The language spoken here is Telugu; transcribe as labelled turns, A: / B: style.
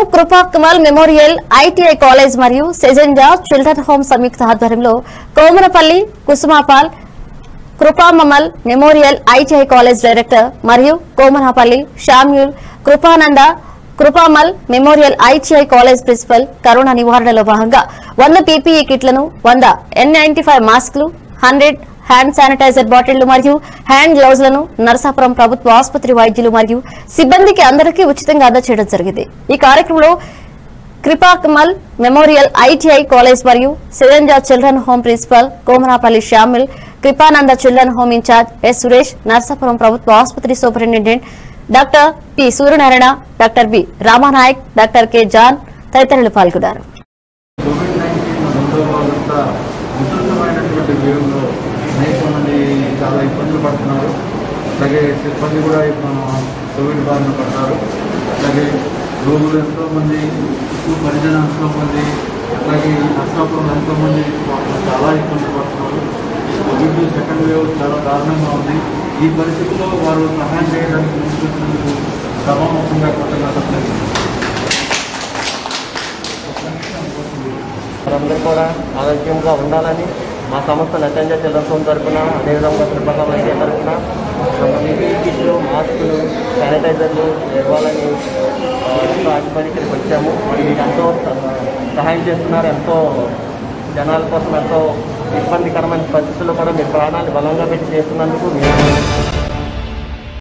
A: కృపా కమల్ మెమోరియల్ ఐటీఐ కాలేజ్ మరియు సెజెంజా చిల్డ్రన్ హోమ్ సంయుక్త ఆధ్వర్యంలో Komarapalli Kusumapal Krupamamal memorial ITI college director మరియు Komanapalli Shamuel Krupananda Krupamal memorial ITI college principal corona నివారణలో భాగంగా వంద పీపీఈ కిట్లను వంద ఎన్ నైన్టీ ఫైవ్ మాస్కులు హండ్రెడ్ హ్యాండ్ శానిటైజర్ బాటిళ్లు మరియు హ్యాండ్ గ్లౌజ్లను నరసాపురం ప్రభుత్వ ఆసుపత్రి వైద్యులు మరియు సిబ్బందికి అందరికీ ఉచితంగా అందజేయడం జరిగింది ఈ కార్యక్రమంలో కృపాకమల్ మెమోరియల్ ఐటీఐ కాలేజ్ మరియు Siranja children home principal Komarapalli Shyamil Krupananda children home incharge S Suresh Narsapuram ప్రభుత్వ ఆసుపత్రి superintendent doctor P Suryanarayana doctor B Ramanayak doctor K John తదితరులు పాల్గొన్నారు
B: కోవిడ్ నైన్టీన్ రెండో వాళ్ళంతా విస్తృతమైనటువంటి వ్యూహంలో అనేక మంది చాలా ఇబ్బందులు పడుతున్నారు అలాగే సిబ్బంది కూడా ఇప్పుడు కోవిడ్ బారిన పడతారు అలాగే రోగులు ఎంతోమంది చుట్టూ పరిజన ఎంతోమంది అలాగే ఈ నర్సాపురం ఎంతోమంది వాళ్ళు చాలా ఇబ్బందులు పడుతున్నారు ఈ కోవిడ్ సెకండ్ వేవ్ చాలా దారుణంగా ఉంది ఈ పరిస్థితుల్లో వారు సహాయం చేయడానికి ముందుకు సభాముఖంగా కొట్టగలుగుతున్నారు
C: వారందరూ కూడా ఆరోగ్యంగా ఉండాలని మా సంస్థ నచ్చంజ చిల్డ్రన్స్ హోమ్ తరఫున అదేవిధంగా త్రిపల వైద్య తరఫున పీపీఈ కిట్లు మాస్కులు శానిటైజర్లు ఇవ్వాలని ఆ, ఎంతో ఆశపడి ఇక్కడికి వచ్చాము మీరు ఎంతో సహాయం చేస్తున్నారు ఎంతో జనాల కోసం ఎంతో ఇబ్బందికరమైన పరిస్థితుల్లో కూడా మీ ప్రాణాలు బలంగా పెట్టి చేస్తున్నందుకు మీరు